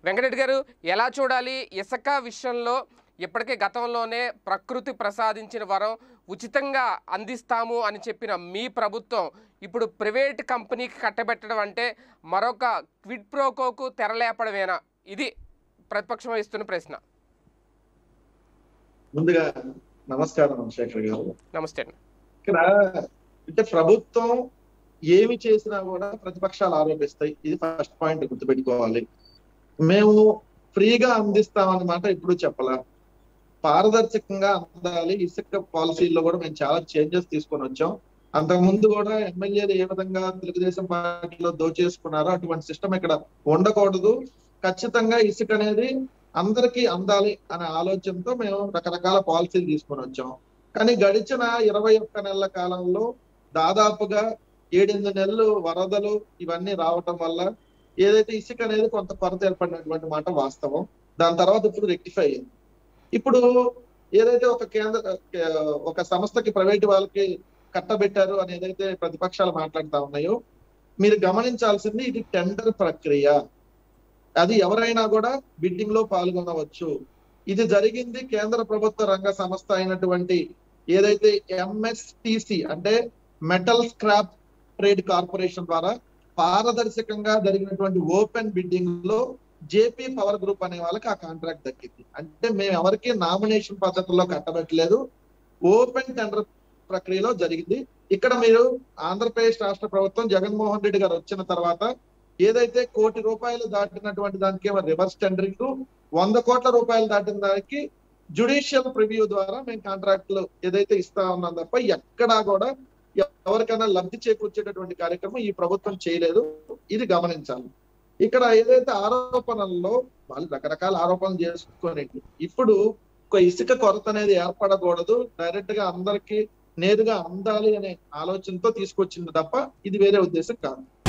వెంకటరెడ్డి గారు ఎలా చూడాలి ఇసుక విషయంలో ఇప్పటికే గతంలోనే ప్రకృతి ప్రసాదించిన వరం ఉచితంగా అందిస్తాము అని చెప్పిన మీ ప్రభుత్వం ఇప్పుడు ప్రైవేట్ కంపెనీకి కట్టబెట్టడం అంటే మరొక క్విడ్ ప్రోకోకు తెరలేపడమేనా ఇది ప్రతిపక్షం ఇస్తున్న ప్రశ్న ముందుగా నమస్కారం శేఖర్ గారు నమస్తే అండి ఇక్కడ అంటే ప్రభుత్వం ఏమి చేసినా కూడా ప్రతిపక్షాలు ఆరోపిస్తాయి ఇది ఫస్ట్ పాయింట్ గుర్తుపెట్టుకోవాలి మేము ఫ్రీగా అందిస్తామన్నమాట ఇప్పుడు చెప్పలా పారదర్శకంగా అందాలి ఇసుక పాలసీల్లో కూడా మేము చాలా చేంజెస్ తీసుకొని వచ్చాం అంతకు ముందు కూడా ఎమ్మెల్యేలు ఏ విధంగా తెలుగుదేశం పార్టీలో దోచేసుకున్నారో అటువంటి సిస్టమ్ ఇక్కడ ఉండకూడదు ఖచ్చితంగా ఇసుక అనేది అందరికీ అందాలి అనే ఆలోచనతో మేము రకరకాల పాలసీలు తీసుకొని వచ్చాం కానీ గడిచిన ఇరవై ఒక్క నెలల కాలంలో దాదాపుగా ఏడెనిమిది నెలలు వరదలు ఇవన్నీ రావటం వల్ల ఏదైతే ఇసుక అనేది కొంత కొరత ఏర్పడినటువంటి మాట వాస్తవం దాని తర్వాత ఇప్పుడు రెక్టిఫై అయింది ఇప్పుడు ఏదైతే ఒక కేంద్ర ఒక సంస్థకి ప్రైవేట్ వాళ్ళకి కట్టబెట్టారు అని ఏదైతే ప్రతిపక్షాలు మాట్లాడుతా ఉన్నాయో మీరు గమనించాల్సింది ఇది టెండర్ ప్రక్రియ అది ఎవరైనా కూడా బిడ్డింగ్ లో పాల్గొనవచ్చు ఇది జరిగింది కేంద్ర ప్రభుత్వ రంగ సంస్థ అయినటువంటి ఏదైతే ఎంఎస్టిసి అంటే మెటల్ స్క్రాప్ ట్రేడ్ కార్పొరేషన్ ద్వారా పారదర్శకంగా జరిగినటువంటి ఓపెన్ బిడ్డింగ్ లో జేపీ పవర్ గ్రూప్ అనే వాళ్ళకి ఆ కాంట్రాక్ట్ దక్కింది అంటే మేము ఎవరికి నామినేషన్ పద్ధతిలో కట్టబెట్టలేదు ఓపెన్ టెండర్ ప్రక్రియలో జరిగింది ఇక్కడ మీరు ఆంధ్రప్రదేశ్ రాష్ట్ర ప్రభుత్వం జగన్మోహన్ రెడ్డి గారు వచ్చిన తర్వాత ఏదైతే కోటి రూపాయలు దాటినటువంటి దానికి ఏమో రివర్స్ టెండరింగ్ వంద కోట్ల రూపాయలు దాటిన దానికి జుడిషియల్ ప్రివ్యూ ద్వారా మేము కాంట్రాక్టులు ఏదైతే ఇస్తా ఉన్నాం తప్ప ఎక్కడా కూడా ఎవరికైనా లబ్ధి చేకూర్చేటటువంటి కార్యక్రమం ఈ ప్రభుత్వం చేయలేదు ఇది గమనించాలి ఇక్కడ ఏదైతే ఆరోపణల్లో వాళ్ళు రకరకాల ఆరోపణలు చేసుకొని ఇప్పుడు ఒక ఇసుక కొరత అనేది ఏర్పడకూడదు డైరెక్ట్ గా అందరికి నేరుగా అందాలి అనే ఆలోచనతో తీసుకొచ్చింది తప్ప ఇది వేరే ఉద్దేశం కాదు